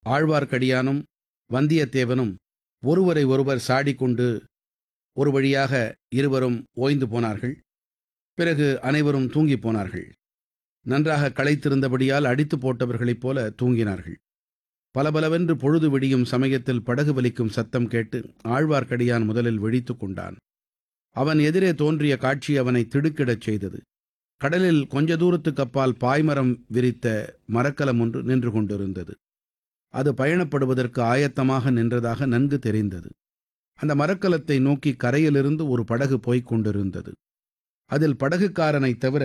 ஆழ்வார்க்கடியானும் வந்தியத்தேவனும் ஒருவரை ஒருவர் சாடிக்கொண்டு ஒரு வழியாக இருவரும் ஓய்ந்து போனார்கள் பிறகு அனைவரும் தூங்கிப் போனார்கள் நன்றாக களைத்திருந்தபடியால் அடித்து போட்டவர்களைப் போல தூங்கினார்கள் பலபலவென்று பொழுது விடியும் சமயத்தில் படகு வலிக்கும் சத்தம் கேட்டு ஆழ்வார்க்கடியான் முதலில் விழித்துக் கொண்டான் அவன் எதிரே தோன்றிய காட்சி அவனை திடுக்கிடச் செய்தது கடலில் கொஞ்ச தூரத்துக்கு அப்பால் பாய்மரம் விரித்த மரக்கலம் ஒன்று நின்று கொண்டிருந்தது அது பயணப்படுவதற்கு ஆயத்தமாக நின்றதாக நன்கு தெரிந்தது அந்த மரக்கலத்தை நோக்கி கரையிலிருந்து ஒரு படகு போய்க் கொண்டிருந்தது அதில் படகுக்காரனைத் தவிர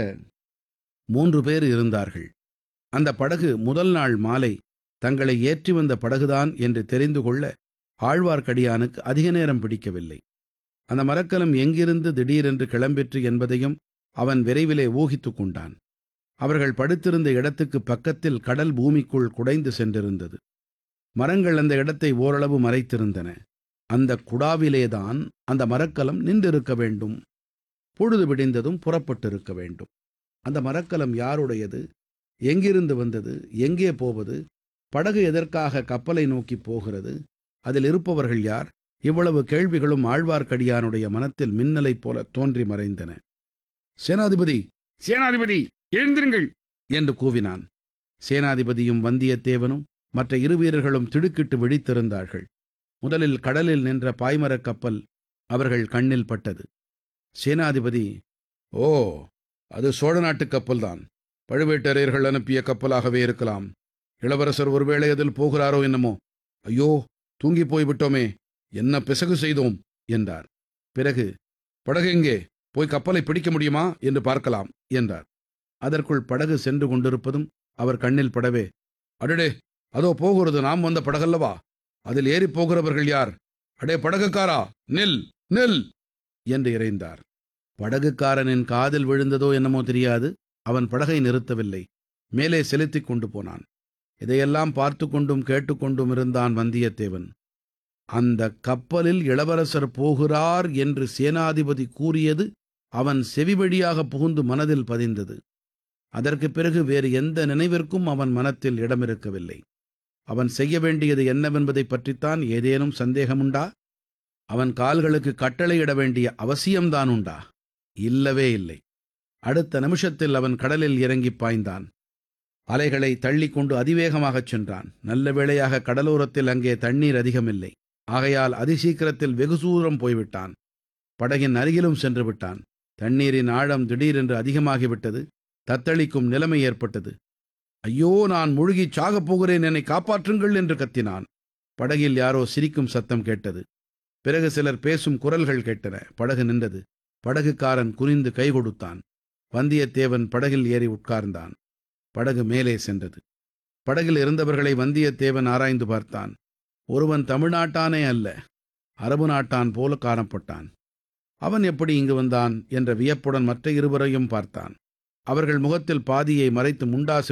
மூன்று பேர் இருந்தார்கள் அந்த படகு முதல் நாள் மாலை தங்களை ஏற்றி வந்த படகுதான் என்று தெரிந்து கொள்ள ஆழ்வார்க்கடியானுக்கு அதிக நேரம் பிடிக்கவில்லை அந்த மரக்கலம் எங்கிருந்து திடீரென்று கிளம்பிற்று என்பதையும் அவன் விரைவிலே ஊகித்துக் கொண்டான் அவர்கள் படுத்திருந்த இடத்துக்கு பக்கத்தில் கடல் பூமிக்குள் குடைந்து சென்றிருந்தது மரங்கள் அந்த இடத்தை ஓரளவு மறைத்திருந்தன அந்த குடாவிலேதான் அந்த மரக்கலம் நின்றிருக்க வேண்டும் பொழுது விடிந்ததும் புறப்பட்டிருக்க வேண்டும் அந்த மரக்கலம் யாருடையது எங்கிருந்து வந்தது எங்கே போவது படகு எதற்காக கப்பலை நோக்கி போகிறது அதில் இருப்பவர்கள் யார் இவ்வளவு கேள்விகளும் ஆழ்வார்க்கடியானுடைய மனத்தில் மின்னலைப் போல தோன்றி மறைந்தன சேனாதிபதி சேனாதிபதி எழுந்திருங்கள் என்று கூவினான் சேனாதிபதியும் வந்தியத்தேவனும் மற்ற இரு வீரர்களும் திடுக்கிட்டு விழித்திருந்தார்கள் முதலில் கடலில் நின்ற பாய்மரக் கப்பல் அவர்கள் கண்ணில் பட்டது சேனாதிபதி ஓ அது சோழ நாட்டுக் கப்பல்தான் பழுவேட்டரையர்கள் அனுப்பிய கப்பலாகவே இருக்கலாம் இளவரசர் ஒருவேளை அதில் போகிறாரோ என்னமோ ஐயோ தூங்கிப் போய் விட்டோமே என்ன பிசகு செய்தோம் என்றார் பிறகு படகு எங்கே போய் கப்பலை பிடிக்க முடியுமா என்று பார்க்கலாம் என்றார் அதற்குள் படகு சென்று கொண்டிருப்பதும் அவர் கண்ணில் படவே அடடே அதோ போகிறது நாம் வந்த படகல்லவா அதில் ஏறிப் போகிறவர்கள் யார் அடே படகுக்காரா நில் நில் என்று இறைந்தார் படகுக்காரனின் காதில் விழுந்ததோ என்னமோ தெரியாது அவன் படகை நிறுத்தவில்லை மேலே செலுத்திக் கொண்டு போனான் இதையெல்லாம் பார்த்து கொண்டும் கேட்டுக்கொண்டும் இருந்தான் வந்தியத்தேவன் அந்த கப்பலில் இளவரசர் போகிறார் என்று சேனாதிபதி கூறியது அவன் செவிவழியாக புகுந்து மனதில் பதிந்தது அதற்குப் பிறகு வேறு எந்த நினைவிற்கும் அவன் மனத்தில் இடமிருக்கவில்லை அவன் செய்ய வேண்டியது என்னவென்பதைப் பற்றித்தான் ஏதேனும் சந்தேகமுண்டா அவன் கால்களுக்கு கட்டளையிட வேண்டிய அவசியம்தான் உண்டா இல்லவே இல்லை அடுத்த நிமிஷத்தில் அவன் கடலில் இறங்கிப் பாய்ந்தான் அலைகளை தள்ளிக் கொண்டு அதிவேகமாகச் சென்றான் நல்ல வேளையாக கடலோரத்தில் அங்கே தண்ணீர் அதிகமில்லை ஆகையால் அதிசீக்கிரத்தில் வெகு தூரம் போய்விட்டான் படகின் அருகிலும் சென்று விட்டான் தண்ணீரின் ஆழம் திடீரென்று அதிகமாகிவிட்டது தத்தளிக்கும் நிலைமை ஏற்பட்டது ஐயோ நான் முழுகிச் சாகப் போகிறேன் என்னை காப்பாற்றுங்கள் என்று கத்தினான் படகில் யாரோ சிரிக்கும் சத்தம் கேட்டது பிறகு சிலர் பேசும் குரல்கள் கேட்டன படகு நின்றது படகுக்காரன் குனிந்து கை கொடுத்தான் வந்தியத்தேவன் படகில் ஏறி உட்கார்ந்தான் படகு மேலே சென்றது படகில் இருந்தவர்களை வந்தியத்தேவன் ஆராய்ந்து பார்த்தான் ஒருவன் தமிழ்நாட்டானே அல்ல அரபு நாட்டான் போல காணப்பட்டான் அவன் எப்படி இங்கு வந்தான் என்ற வியப்புடன் மற்ற இருவரையும் பார்த்தான் அவர்கள் முகத்தில் பாதியை மறைத்து முண்டாசு